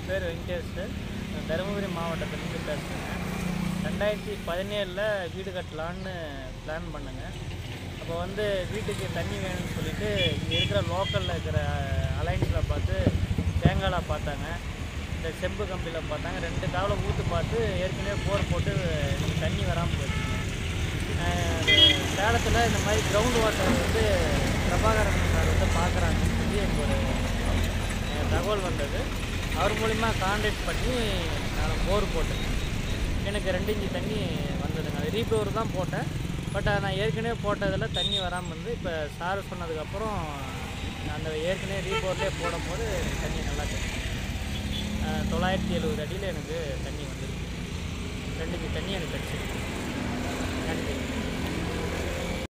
பேர் வெங்கடேஷ் தருமபுரி மாவட்டத்துலேருந்து பேசுகிறேன் ரெண்டாயிரத்தி பதினேழில் வீடு கட்டலான்னு பிளான் பண்ணுங்க அப்போ வந்து வீட்டுக்கு தண்ணி வேணும்னு சொல்லிட்டு இங்கே இருக்கிற லோக்கலில் இருக்கிற அலைன்ஸில் பார்த்து தேங்காயில் பார்த்தாங்க இந்த செம்பு கம்பியில் பார்த்தாங்க ரெண்டு காவலை ஊற்று பார்த்து ஏற்கனவே போர் போட்டு எனக்கு தண்ணி வராமல் போச்சுங்க சேலத்தில் இந்த மாதிரி கிரவுண்ட் வாட்டர் வந்து பிரபாகரன் சார் வந்து பார்க்குறாங்கன்னு சொல்லி எனக்கு ஒரு அஹ், தகவல் வந்தது அவர் மூலிமா கான்டாக்ட் பண்ணி நான் போர் போட்டேன் எனக்கு ரெண்டு இன்ச்சு தண்ணி வந்ததுங்க அது ரீபோர் தான் போட்டேன் பட் நான் ஏற்கனவே போட்டதில் தண்ணி வராமல் இருந்து இப்போ சார் சொன்னதுக்கப்புறம் அந்த ஏற்கனவே ரீபோர்லேயே போடும்போது எனக்கு தண்ணி நல்லா கிடைக்கும் அஹ், தொள்ளாயிரத்தி எழுபது அடியில் எனக்கு தண்ணி வந்துருக்கு ரெண்டு இன்ச்சு தண்ணி எனக்கு கிடச்சிருக்கு நன்றி